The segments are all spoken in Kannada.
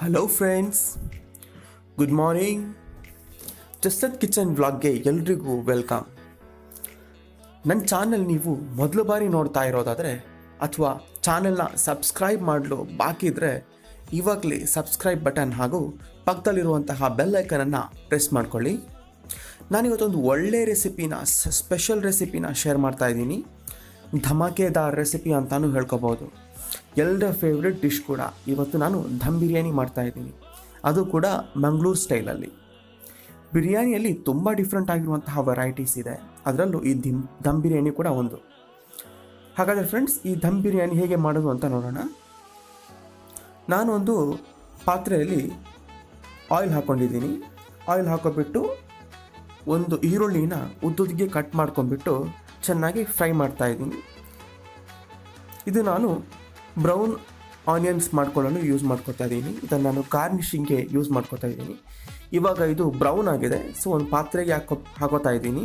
ಹಲೋ ಫ್ರೆಂಡ್ಸ್ ಗುಡ್ ಮಾರ್ನಿಂಗ್ ಜಸ್ಟದ್ ಕಿಚನ್ ವ್ಲಾಗ್ಗೆ ಎಲ್ರಿಗೂ ವೆಲ್ಕಮ್ ನನ್ನ ಚಾನಲ್ ನೀವು ಮೊದಲು ಬಾರಿ ನೋಡ್ತಾ ಇರೋದಾದರೆ ಅಥವಾ ಚಾನೆಲ್ನ ಸಬ್ಸ್ಕ್ರೈಬ್ ಮಾಡಲು ಬಾಕಿ ಇದ್ದರೆ ಇವಾಗಲೇ ಸಬ್ಸ್ಕ್ರೈಬ್ ಬಟನ್ ಹಾಗೂ ಪಕ್ಕದಲ್ಲಿರುವಂತಹ ಬೆಲ್ ಐಕನನ್ನು ಪ್ರೆಸ್ ಮಾಡ್ಕೊಳ್ಳಿ ನಾನಿವತ್ತೊಂದು ಒಳ್ಳೆ ರೆಸಿಪಿನ ಸ್ಪೆಷಲ್ ರೆಸಿಪಿನ ಶೇರ್ ಮಾಡ್ತಾ ಇದ್ದೀನಿ ಧಮಾಕೆದಾರ್ ರೆಸಿಪಿ ಅಂತಾನು ಹೇಳ್ಕೊಬೋದು ಎಲ್ಲರ ಫೇವ್ರೆಟ್ ಡಿಶ್ ಕೂಡ ಇವತ್ತು ನಾನು ಧಮ್ ಬಿರಿಯಾನಿ ಮಾಡ್ತಾ ಇದ್ದೀನಿ ಅದು ಕೂಡ ಮಂಗಳೂರು ಸ್ಟೈಲಲ್ಲಿ ಬಿರಿಯಾನಿಯಲ್ಲಿ ತುಂಬ ಡಿಫ್ರೆಂಟ್ ಆಗಿರುವಂತಹ ವೆರೈಟೀಸ್ ಇದೆ ಅದರಲ್ಲೂ ಈ ದಿಮ್ ದಮ್ ಬಿರಿಯಾನಿ ಕೂಡ ಒಂದು ಹಾಗಾದರೆ ಫ್ರೆಂಡ್ಸ್ ಈ ದಮ್ ಬಿರಿಯಾನಿ ಹೇಗೆ ಮಾಡೋದು ಅಂತ ನೋಡೋಣ ನಾನೊಂದು ಪಾತ್ರೆಯಲ್ಲಿ ಆಯಿಲ್ ಹಾಕ್ಕೊಂಡಿದ್ದೀನಿ ಆಯಿಲ್ ಹಾಕೋಬಿಟ್ಟು ಒಂದು ಈರುಳ್ಳಿನ ಉದ್ದುದ್ದಿಗೆ ಕಟ್ ಮಾಡ್ಕೊಂಡ್ಬಿಟ್ಟು ಚೆನ್ನಾಗಿ ಫ್ರೈ ಮಾಡ್ತಾ ಇದ್ದೀನಿ ಇದು ನಾನು ಬ್ರೌನ್ ಆನಿಯನ್ಸ್ ಮಾಡ್ಕೊಳ್ಳಲು ಯೂಸ್ ಮಾಡ್ಕೊತಾ ಇದ್ದೀನಿ ಇದನ್ನು ನಾನು ಗಾರ್ನಿಷಿಂಗ್ಗೆ ಯೂಸ್ ಮಾಡ್ಕೊತಾ ಇದ್ದೀನಿ ಇವಾಗ ಇದು ಬ್ರೌನ್ ಆಗಿದೆ ಸೊ ಒಂದು ಪಾತ್ರೆಗೆ ಹಾಕೋ ಹಾಕೋತಾ ಇದ್ದೀನಿ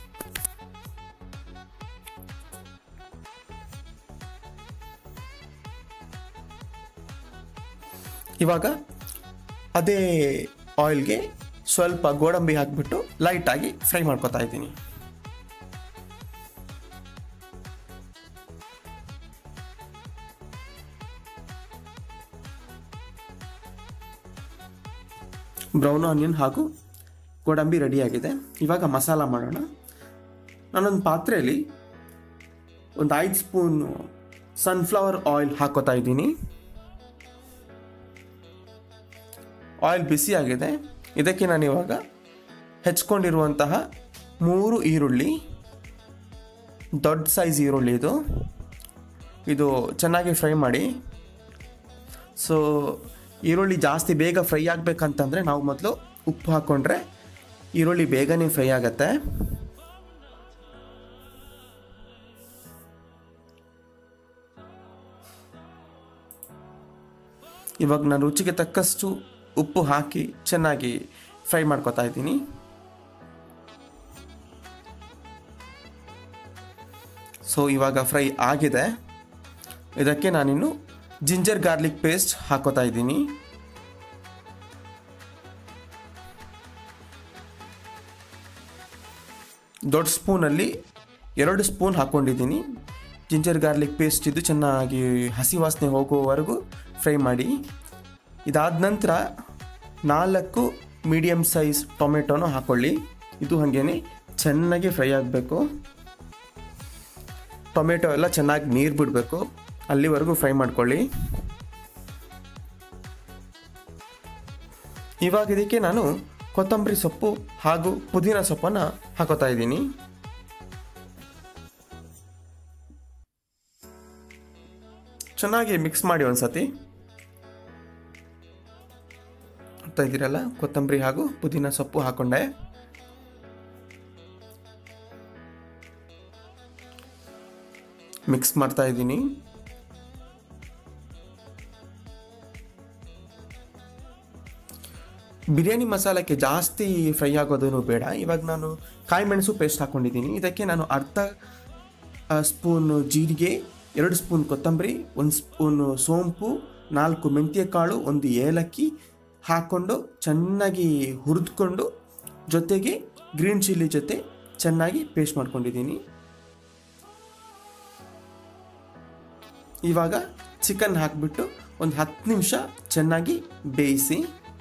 ಇವಾಗ ಅದೇ ಆಯಿಲ್ಗೆ ಸ್ವಲ್ಪ ಗೋಡಂಬಿ ಹಾಕಿಬಿಟ್ಟು ಲೈಟಾಗಿ ಫ್ರೈ ಮಾಡ್ಕೊತಾ ಇದ್ದೀನಿ ಬ್ರೌನ್ ಆನಿಯನ್ ಹಾಗೂ ಗೋಡಂಬಿ ರೆಡಿಯಾಗಿದೆ ಇವಾಗ ಮಸಾಲ ಮಾಡೋಣ ನಾನೊಂದು ಪಾತ್ರೆಯಲ್ಲಿ ಒಂದು ಐದು ಸ್ಪೂನು ಸನ್ಫ್ಲವರ್ ಆಯಿಲ್ ಹಾಕೋತಾ ಇದ್ದೀನಿ ಆಯಿಲ್ ಬಿಸಿಯಾಗಿದೆ ಇದಕ್ಕೆ ನಾನು ಇವಾಗ ಹೆಚ್ಕೊಂಡಿರುವಂತಹ ಮೂರು ಈರುಳ್ಳಿ ದೊಡ್ಡ ಸೈಜ್ ಈರುಳ್ಳಿ ಇದು ಇದು ಚೆನ್ನಾಗಿ ಫ್ರೈ ಮಾಡಿ ಸೊ ಈರುಳ್ಳಿ ಜಾಸ್ತಿ ಬೇಗ ಫ್ರೈ ಆಗಬೇಕಂತಂದರೆ ನಾವು ಮೊದಲು ಉಪ್ಪು ಹಾಕ್ಕೊಂಡ್ರೆ ಈರುಳ್ಳಿ ಬೇಗನೆ ಫ್ರೈ ಆಗತ್ತೆ ಇವಾಗ ನಾನು ರುಚಿಗೆ ತಕ್ಕಷ್ಟು ಉಪ್ಪು ಹಾಕಿ ಚೆನ್ನಾಗಿ ಫ್ರೈ ಮಾಡ್ಕೊತಾ ಇದ್ದೀನಿ ಸೊ ಇವಾಗ ಫ್ರೈ ಆಗಿದೆ ಇದಕ್ಕೆ ನಾನಿನ್ನು ಜಿಂಜರ್ ಗಾರ್ಲಿಕ್ ಪೇಸ್ಟ್ ಹಾಕೋತಾ ಇದ್ದೀನಿ ದೊಡ್ಡ ಸ್ಪೂನಲ್ಲಿ ಎರಡು ಸ್ಪೂನ್ ಹಾಕ್ಕೊಂಡಿದ್ದೀನಿ ಜಿಂಜರ್ ಗಾರ್ಲಿಕ್ ಪೇಸ್ಟ್ ಇದು ಚೆನ್ನಾಗಿ ಹಸಿ ವಾಸನೆ ಹೋಗುವವರೆಗೂ ಫ್ರೈ ಮಾಡಿ ಇದಾದ ನಂತರ ನಾಲ್ಕು ಮೀಡಿಯಮ್ ಸೈಜ್ ಟೊಮೆಟೊನೂ ಹಾಕ್ಕೊಳ್ಳಿ ಇದು ಹಾಗೇನೆ ಚೆನ್ನಾಗಿ ಫ್ರೈ ಆಗಬೇಕು ಟೊಮೆಟೊ ಎಲ್ಲ ಚೆನ್ನಾಗಿ ನೀರು ಬಿಡಬೇಕು ಅಲ್ಲಿವರೆಗೂ ಫ್ರೈ ಮಾಡ್ಕೊಳ್ಳಿ ಇವಾಗ ಇದಕ್ಕೆ ನಾನು ಕೊತ್ತಂಬರಿ ಸೊಪ್ಪು ಹಾಗೂ ಪುದೀನ ಸೊಪ್ಪನ್ನು ಹಾಕೋತಾ ಇದ್ದೀನಿ ಚೆನ್ನಾಗಿ ಮಿಕ್ಸ್ ಮಾಡಿ ಒಂದ್ಸತಿ ನೋಡ್ತಾ ಇದ್ದೀರಲ್ಲ ಕೊತ್ತಂಬರಿ ಹಾಗೂ ಪುದೀನ ಸೊಪ್ಪು ಹಾಕೊಂಡೆ ಮಿಕ್ಸ್ ಮಾಡ್ತಾ ಇದ್ದೀನಿ ಬಿರಿಯಾನಿ ಮಸಾಲಕ್ಕೆ ಜಾಸ್ತಿ ಫ್ರೈ ಆಗೋದೇನು ಬೇಡ ಇವಾಗ ನಾನು ಕಾಯಿ ಮೆಣಸು ಪೇಸ್ಟ್ ಹಾಕ್ಕೊಂಡಿದ್ದೀನಿ ಇದಕ್ಕೆ ನಾನು ಅರ್ಧ ಸ್ಪೂನ್ ಜೀರಿಗೆ ಎರಡು ಸ್ಪೂನ್ ಕೊತ್ತಂಬರಿ ಒಂದು ಸ್ಪೂನು ಸೋಂಪು ನಾಲ್ಕು ಮೆಂತ್ಯ ಕಾಳು ಒಂದು ಏಲಕ್ಕಿ ಹಾಕ್ಕೊಂಡು ಚೆನ್ನಾಗಿ ಹುರಿದ್ಕೊಂಡು ಜೊತೆಗೆ ಗ್ರೀನ್ ಚಿಲ್ಲಿ ಜೊತೆ ಚೆನ್ನಾಗಿ ಪೇಸ್ಟ್ ಮಾಡ್ಕೊಂಡಿದ್ದೀನಿ ಇವಾಗ ಚಿಕನ್ ಹಾಕಿಬಿಟ್ಟು ಒಂದು ಹತ್ತು ನಿಮಿಷ ಚೆನ್ನಾಗಿ ಬೇಯಿಸಿ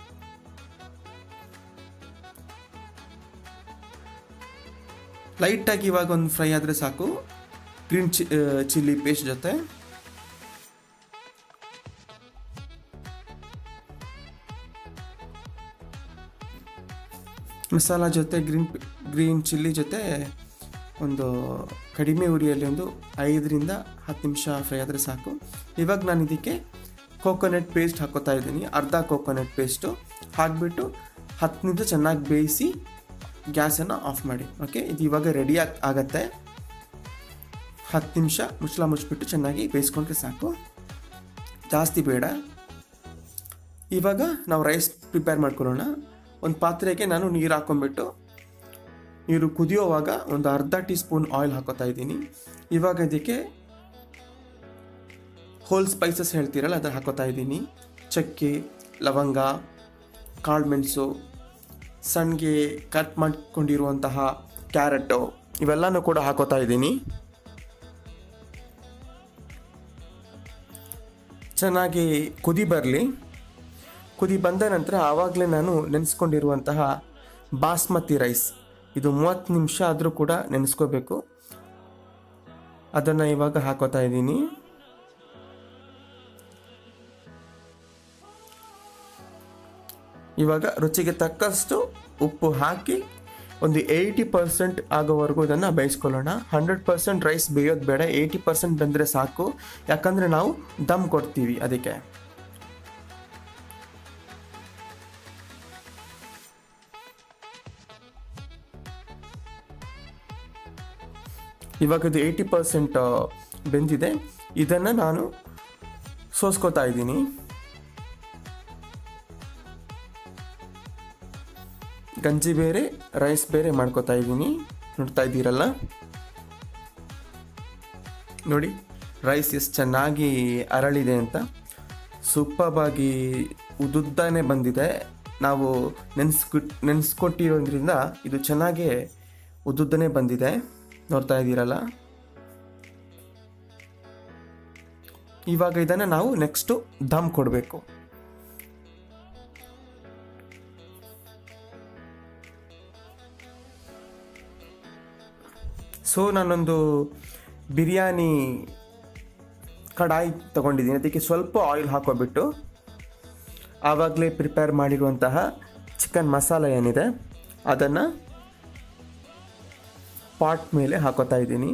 ಲೈಟಾಗಿ ಇವಾಗ ಒಂದು ಫ್ರೈ ಆದರೆ ಸಾಕು ಗ್ರೀನ್ ಚಿ ಚಿಲ್ಲಿ ಪೇಸ್ಟ್ ಜೊತೆ ಮಸಾಲ ಜೊತೆ ಗ್ರೀನ್ ಗ್ರೀನ್ ಚಿಲ್ಲಿ ಜೊತೆ ಒಂದು ಕಡಿಮೆ ಉರಿಯಲ್ಲಿ ಒಂದು ಐದರಿಂದ ಹತ್ತು ನಿಮಿಷ ಫ್ರೈ ಆದರೆ ಸಾಕು ಇವಾಗ ನಾನು ಇದಕ್ಕೆ ಕೋಕೋನಟ್ ಪೇಸ್ಟ್ ಹಾಕೋತಾ ಇದ್ದೀನಿ ಅರ್ಧ ಕೋಕೋನಟ್ ಪೇಸ್ಟು ಹಾಕಿಬಿಟ್ಟು ಹತ್ತು ನಿಮಿಷ ಚೆನ್ನಾಗಿ ಬೇಯಿಸಿ ಗ್ಯಾಸನ್ನು ಆಫ್ ಮಾಡಿ ಓಕೆ ಇದು ಇವಾಗ ರೆಡಿ ಆಗಿ ಆಗತ್ತೆ ಹತ್ತು ನಿಮಿಷ ಮುಚ್ಚಳ ಮುಚ್ಚಿಬಿಟ್ಟು ಚೆನ್ನಾಗಿ ಬೇಯಿಸ್ಕೊಂಡ್ರೆ ಸಾಕು ಜಾಸ್ತಿ ಬೇಡ ಇವಾಗ ನಾವು ರೈಸ್ ಪ್ರಿಪೇರ್ ಮಾಡ್ಕೊಳ್ಳೋಣ ಒಂದು ಪಾತ್ರೆಗೆ ನಾನು ನೀರು ಹಾಕೊಂಡ್ಬಿಟ್ಟು ನೀರು ಕುದಿಯೋವಾಗ ಒಂದು ಅರ್ಧ ಟೀ ಸ್ಪೂನ್ ಆಯಿಲ್ ಹಾಕೋತಾ ಇದ್ದೀನಿ ಇವಾಗ ಇದಕ್ಕೆ ಹೋಲ್ ಸ್ಪೈಸಸ್ ಹೇಳ್ತೀರಲ್ಲ ಅದನ್ನು ಹಾಕೋತಾ ಇದ್ದೀನಿ ಚಕ್ಕೆ ಲವಂಗ ಕಾಳುಮೆಣಸು ಸಣ್ಣಗೆ ಕಟ್ ಮಾಡ್ಕೊಂಡಿರುವಂತಹ ಕ್ಯಾರೆಟು ಇವೆಲ್ಲನೂ ಕೂಡ ಹಾಕೋತಾ ಇದ್ದೀನಿ ಚೆನ್ನಾಗಿ ಕುದಿ ಬರಲಿ ಕುದಿ ಬಂದ ನಂತರ ಆವಾಗಲೇ ನಾನು ನೆನೆಸ್ಕೊಂಡಿರುವಂತಹ ಬಾಸ್ಮತಿ ರೈಸ್ ಇದು ಮೂವತ್ತು ನಿಮಿಷ ಆದರೂ ಕೂಡ ನೆನೆಸ್ಕೋಬೇಕು ಅದನ್ನು ಇವಾಗ ಹಾಕೋತಾ ಇದ್ದೀನಿ ಇವಾಗ ರುಚಿಗೆ ತಕ್ಕಷ್ಟು ಉಪ್ಪು ಹಾಕಿ ಒಂದು ಏಯ್ಟಿ ಪರ್ಸೆಂಟ್ ಆಗೋವರೆಗೂ ಇದನ್ನು ಬೇಯಿಸ್ಕೊಳ್ಳೋಣ ಹಂಡ್ರೆಡ್ ಪರ್ಸೆಂಟ್ ರೈಸ್ ಬೇಯೋದು ಬೇಡ ಏಯ್ಟಿ ಪರ್ಸೆಂಟ್ ಬಂದರೆ ಸಾಕು ಯಾಕಂದರೆ ನಾವು ದಮ್ ಕೊಡ್ತೀವಿ ಅದಕ್ಕೆ ಇವಾಗ ಇದು ಏಯ್ಟಿ ಪರ್ಸೆಂಟ್ ಬೆಂದಿದೆ ಇದನ್ನು ನಾನು ಸೋಸ್ಕೋತಾ ಇದ್ದೀನಿ ಗಂಜಿ ಬೇರೆ ರೈಸ್ ಬೇರೆ ಮಾಡ್ಕೋತಾ ಇದ್ದೀನಿ ನೋಡ್ತಾ ಇದ್ದೀರಲ್ಲ ನೋಡಿ ರೈಸ್ ಎಷ್ಟು ಚೆನ್ನಾಗಿ ಅರಳಿದೆ ಅಂತ ಸೂಪರ್ಬಾಗಿ ಉದುದ್ದಾನೆ ಬಂದಿದೆ ನಾವು ನೆನೆಸ್ಕೊಟ್ ನೆನೆಸ್ಕೊಟ್ಟಿರೋದ್ರಿಂದ ಇದು ಚೆನ್ನಾಗಿ ಉದುದ್ದನೆ ಬಂದಿದೆ ನೋಡ್ತಾ ಇದ್ದೀರಲ್ಲ ಇವಾಗ ಇದನ್ನು ನಾವು ನೆಕ್ಸ್ಟು ದಮ್ ಕೊಡಬೇಕು ಸೊ ನಾನೊಂದು ಬಿರಿಯಾನಿ ಕಡಾಯಿ ತಗೊಂಡಿದ್ದೀನಿ ಅದಕ್ಕೆ ಸ್ವಲ್ಪ ಆಯಿಲ್ ಹಾಕೋಬಿಟ್ಟು ಆವಾಗಲೇ ಪ್ರಿಪೇರ್ ಮಾಡಿರುವಂತಹ ಚಿಕನ್ ಮಸಾಲ ಏನಿದೆ ಅದನ್ನು ಪಾಟ್ ಮೇಲೆ ಹಾಕೋತಾ ಇದ್ದೀನಿ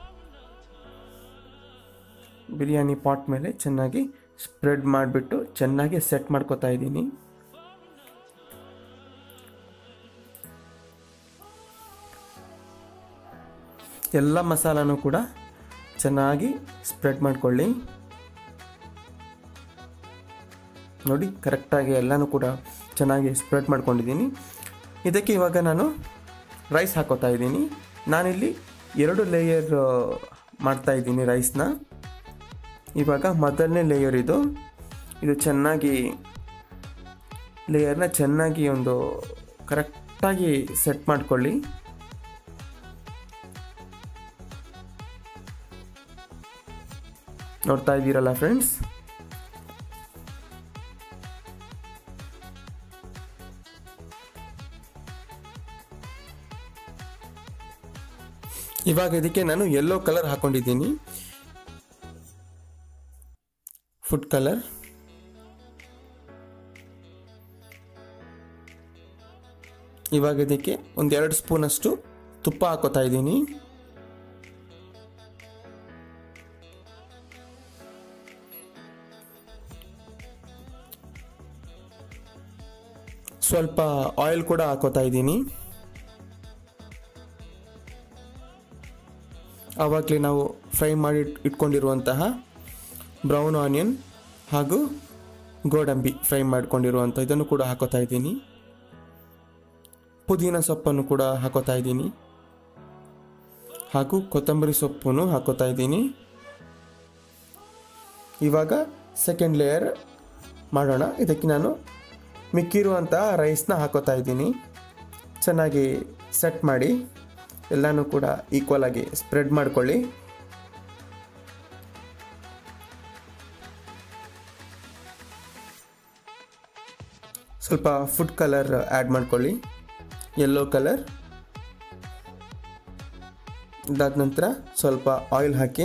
ಬಿರಿಯಾನಿ ಪಾಟ್ ಮೇಲೆ ಚೆನ್ನಾಗಿ ಸ್ಪ್ರೆಡ್ ಮಾಡಿಬಿಟ್ಟು ಚೆನ್ನಾಗಿ ಸೆಟ್ ಮಾಡ್ಕೋತಾ ಇದ್ದೀನಿ ಎಲ್ಲ ಮಸಾಲನೂ ಕೂಡ ಚೆನ್ನಾಗಿ ಸ್ಪ್ರೆಡ್ ಮಾಡ್ಕೊಳ್ಳಿ ನೋಡಿ ಕರೆಕ್ಟಾಗಿ ಎಲ್ಲನೂ ಕೂಡ ಚೆನ್ನಾಗಿ ಸ್ಪ್ರೆಡ್ ಮಾಡ್ಕೊಂಡಿದ್ದೀನಿ ಇದಕ್ಕೆ ಇವಾಗ ನಾನು ರೈಸ್ ಹಾಕೋತಾ ಇದ್ದೀನಿ ನಾನಿಲ್ಲಿ ಎರಡು ಲೇಯರ್ ಮಾಡ್ತಾ ಇದ್ದೀನಿ ರೈಸ್ನ ಇವಾಗ ಮೊದಲನೇ ಲೇಯರ್ ಇದು ಇದು ಚೆನ್ನಾಗಿ ಲೇಯರ್ನ ಚೆನ್ನಾಗಿ ಒಂದು ಕರೆಕ್ಟಾಗಿ ಸೆಟ್ ಮಾಡ್ಕೊಳ್ಳಿ ನೋಡ್ತಾ ಇದ್ದೀರಲ್ಲ ಫ್ರೆಂಡ್ಸ್ ಇವಾಗ ಇದಕ್ಕೆ ನಾನು ಯೆಲ್ಲೋ ಕಲರ್ ಹಾಕೊಂಡಿದ್ದೀನಿ ಫುಡ್ ಕಲರ್ ಇವಾಗ ಇದಕ್ಕೆ ಒಂದೆರಡು ಸ್ಪೂನಷ್ಟು ತುಪ್ಪ ಹಾಕೋತಾ ಇದ್ದೀನಿ ಸ್ವಲ್ಪ ಆಯಿಲ್ ಕೂಡ ಹಾಕೋತಾ ಇದ್ದೀನಿ ಆವಾಗಲೇ ನಾವು ಫ್ರೈ ಮಾಡಿ ಇಟ್ಕೊಂಡಿರುವಂತಹ ಬ್ರೌನ್ ಆನಿಯನ್ ಹಾಗೂ ಗೋಡಂಬಿ ಫ್ರೈ ಮಾಡ್ಕೊಂಡಿರುವಂಥ ಇದನ್ನು ಕೂಡ ಹಾಕೋತಾ ಇದ್ದೀನಿ ಪುದೀನ ಸೊಪ್ಪನ್ನು ಕೂಡ ಹಾಕೋತಾ ಇದ್ದೀನಿ ಹಾಗೂ ಕೊತ್ತಂಬರಿ ಸೊಪ್ಪನ್ನು ಹಾಕೋತಾ ಇದ್ದೀನಿ ಇವಾಗ ಸೆಕೆಂಡ್ ಲೇಯರ್ ಮಾಡೋಣ ಇದಕ್ಕೆ ನಾನು ಮಿಕ್ಕಿರುವಂತಹ ರೈಸ್ನ ಹಾಕೋತಾ ಇದ್ದೀನಿ ಚೆನ್ನಾಗಿ ಸೆಟ್ ಮಾಡಿ ಎಲ್ಲನೂ ಕೂಡ ಈಕ್ವಲ್ ಆಗಿ ಸ್ಪ್ರೆಡ್ ಮಾಡ್ಕೊಳ್ಳಿ ಸ್ವಲ್ಪ ಫುಡ್ ಕಲರ್ ಆ್ಯಡ್ ಮಾಡ್ಕೊಳ್ಳಿ ಯೆಲ್ಲೋ ಕಲರ್ ಇದಾದ ನಂತರ ಸ್ವಲ್ಪ ಆಯಿಲ್ ಹಾಕಿ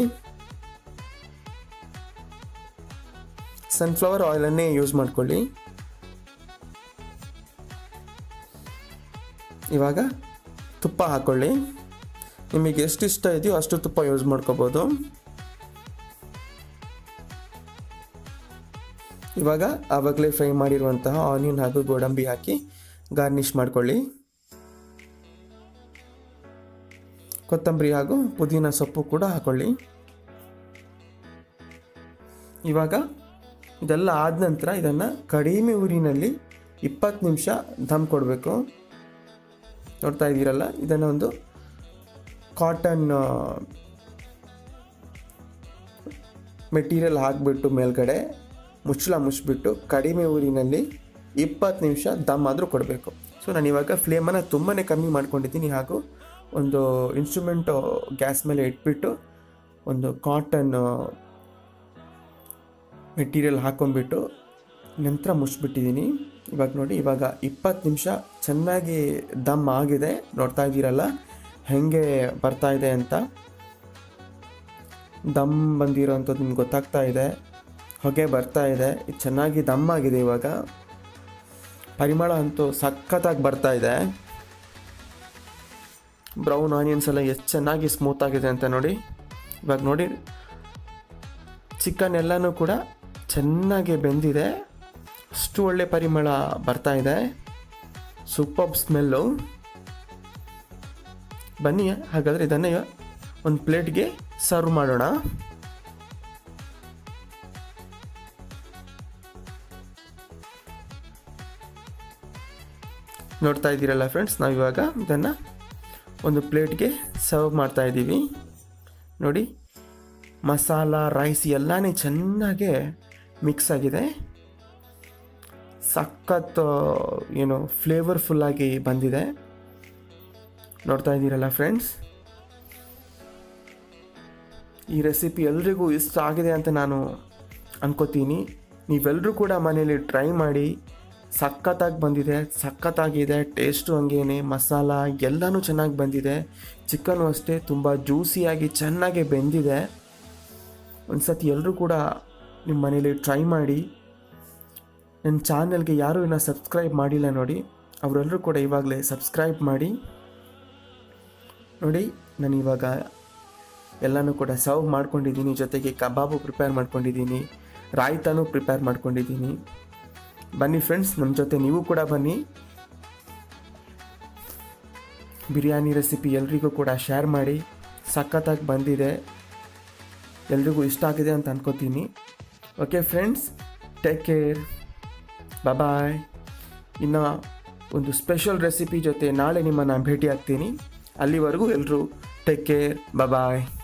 ಸನ್ಫ್ಲವರ್ ಆಯಿಲನ್ನೇ ಯೂಸ್ ಮಾಡ್ಕೊಳ್ಳಿ ಇವಾಗ ತುಪ್ಪ ಹಾಕ್ಕೊಳ್ಳಿ ನಿಮಗೆ ಎಷ್ಟು ಇಷ್ಟ ಇದೆಯೋ ಅಷ್ಟು ತುಪ್ಪ ಯೂಸ್ ಮಾಡ್ಕೋಬೋದು ಇವಾಗ ಆವಾಗಲೇ ಫ್ರೈ ಮಾಡಿರುವಂತಹ ಆನಿಯನ್ ಹಾಗೂ ಗೋಡಂಬಿ ಹಾಕಿ ಗಾರ್ನಿಷ್ ಮಾಡ್ಕೊಳ್ಳಿ ಕೊತ್ತಂಬರಿ ಹಾಗೂ ಪುದೀನ ಸೊಪ್ಪು ಕೂಡ ಹಾಕೊಳ್ಳಿ ಇವಾಗ ಇದೆಲ್ಲ ಆದ ನಂತರ ಇದನ್ನು ಕಡಿಮೆ ಊರಿನಲ್ಲಿ ಇಪ್ಪತ್ತು ನಿಮಿಷ ದಮ್ ಕೊಡಬೇಕು ನೋಡ್ತಾ ಇದ್ದೀರಲ್ಲ ಇದನ್ನು ಒಂದು ಕಾಟನ್ ಮೆಟೀರಿಯಲ್ ಹಾಕಿಬಿಟ್ಟು ಮೇಲ್ಗಡೆ ಮುಚ್ಚಳ ಮುಚ್ಚಿಬಿಟ್ಟು ಕಡಿಮೆ ಊರಿನಲ್ಲಿ ಇಪ್ಪತ್ತು ನಿಮಿಷ ದಮ್ ಆದರೂ ಕೊಡಬೇಕು ಸೊ ನಾನು ಇವಾಗ ಫ್ಲೇಮನ್ನು ತುಂಬಾ ಕಮ್ಮಿ ಮಾಡ್ಕೊಂಡಿದ್ದೀನಿ ಹಾಗೂ ಒಂದು ಇನ್ಸ್ಟ್ರೂಮೆಂಟು ಗ್ಯಾಸ್ ಮೇಲೆ ಇಟ್ಬಿಟ್ಟು ಒಂದು ಕಾಟನ್ ಮೆಟೀರಿಯಲ್ ಹಾಕೊಂಡ್ಬಿಟ್ಟು ನಂತರ ಮುಚ್ಚಿಬಿಟ್ಟಿದ್ದೀನಿ ಇವಾಗ ನೋಡಿ ಇವಾಗ ಇಪ್ಪತ್ತು ನಿಮಿಷ ಚೆನ್ನಾಗಿ ದಮ್ ಆಗಿದೆ ನೋಡ್ತಾ ಇದ್ದೀರಲ್ಲ ಹೇಗೆ ಬರ್ತಾ ಇದೆ ಅಂತ ದಮ್ ಬಂದಿರೋ ಅಂಥದ್ದು ನಿಮ್ಗೆ ಗೊತ್ತಾಗ್ತಾ ಇದೆ ಹೊಗೆ ಬರ್ತಾ ಇದೆ ಇದು ಚೆನ್ನಾಗಿ ದಮ್ ಆಗಿದೆ ಇವಾಗ ಪರಿಮಳ ಅಂತೂ ಸಖತ್ತಾಗಿ ಬರ್ತಾ ಇದೆ ಬ್ರೌನ್ ಆನಿಯನ್ಸ್ ಎಲ್ಲ ಎಷ್ಟು ಚೆನ್ನಾಗಿ ಸ್ಮೂತ್ ಆಗಿದೆ ಅಂತ ನೋಡಿ ಇವಾಗ ನೋಡಿ ಚಿಕನ್ ಎಲ್ಲನೂ ಕೂಡ ಚೆನ್ನಾಗಿ ಬೆಂದಿದೆ ಅಷ್ಟು ಒಳ್ಳೆ ಪರಿಮಳ ಬರ್ತಾ ಇದೆ ಸೂಪರ್ ಸ್ಮೆಲ್ಲು ಬನ್ನಿ ಹಾಗಾದರೆ ಇದನ್ನೇ ಒಂದು ಪ್ಲೇಟ್ಗೆ ಸರ್ವ್ ಮಾಡೋಣ ನೋಡ್ತಾ ಇದ್ದೀರಲ್ಲ ಫ್ರೆಂಡ್ಸ್ ನಾವಿವಾಗ ಇದನ್ನು ಒಂದು ಪ್ಲೇಟ್ಗೆ ಸರ್ವ್ ಮಾಡ್ತಾ ಇದ್ದೀವಿ ನೋಡಿ ಮಸಾಲ ರೈಸ್ ಎಲ್ಲನೇ ಚೆನ್ನಾಗೆ ಮಿಕ್ಸ್ ಆಗಿದೆ ಸಖತ್ ಏನು ಫ್ಲೇವರ್ಫುಲ್ಲಾಗಿ ಬಂದಿದೆ ನೋಡ್ತಾ ಇದ್ದೀರಲ್ಲ ಫ್ರೆಂಡ್ಸ್ ಈ ರೆಸಿಪಿ ಎಲ್ರಿಗೂ ಇಷ್ಟ ಆಗಿದೆ ಅಂತ ನಾನು ಅನ್ಕೋತೀನಿ ನೀವೆಲ್ಲರೂ ಕೂಡ ಮನೇಲಿ ಟ್ರೈ ಮಾಡಿ ಸಖತ್ತಾಗಿ ಬಂದಿದೆ ಸಖತ್ತಾಗಿದೆ ಟೇಸ್ಟು ಹಂಗೇನೆ ಮಸಾಲ ಎಲ್ಲನೂ ಚೆನ್ನಾಗಿ ಬಂದಿದೆ ಚಿಕನು ಅಷ್ಟೇ ತುಂಬ ಜ್ಯೂಸಿಯಾಗಿ ಚೆನ್ನಾಗಿ ಬೆಂದಿದೆ ಒಂದು ಸತಿ ಎಲ್ಲರೂ ಕೂಡ ನಿಮ್ಮ ಮನೇಲಿ ಟ್ರೈ ಮಾಡಿ ನನ್ನ ಚಾನಲ್ಗೆ ಯಾರೂ ಇನ್ನೂ ಸಬ್ಸ್ಕ್ರೈಬ್ ಮಾಡಿಲ್ಲ ನೋಡಿ ಅವರೆಲ್ಲರೂ ಕೂಡ ಇವಾಗಲೇ ಸಬ್ಸ್ಕ್ರೈಬ್ ಮಾಡಿ ನೋಡಿ ನಾನು ಇವಾಗ ಎಲ್ಲನೂ ಕೂಡ ಸರ್ವ್ ಮಾಡ್ಕೊಂಡಿದ್ದೀನಿ ಜೊತೆಗೆ ಕಬಾಬು ಪ್ರಿಪೇರ್ ಮಾಡ್ಕೊಂಡಿದ್ದೀನಿ ರಾಯ್ತಾನೂ ಪ್ರಿಪೇರ್ ಮಾಡ್ಕೊಂಡಿದ್ದೀನಿ ಬನ್ನಿ ಫ್ರೆಂಡ್ಸ್ ನಮ್ಮ ಜೊತೆ ನೀವು ಕೂಡ ಬನ್ನಿ ಬಿರಿಯಾನಿ ರೆಸಿಪಿ ಎಲ್ರಿಗೂ ಕೂಡ ಶೇರ್ ಮಾಡಿ ಸಖತ್ತಾಗಿ ಬಂದಿದೆ ಎಲ್ರಿಗೂ ಇಷ್ಟ ಆಗಿದೆ ಅಂತ ಅನ್ಕೋತೀನಿ okay friends take care bye ಇನ್ನು ಒಂದು ಸ್ಪೆಷಲ್ ರೆಸಿಪಿ ಜೊತೆ ನಾಳೆ ನಿಮ್ಮನ್ನು ಭೇಟಿ ಆಗ್ತೀನಿ ಅಲ್ಲಿವರೆಗೂ ಎಲ್ಲರೂ ಟೇಕ್ ಕೇರ್ ಬಾಯ್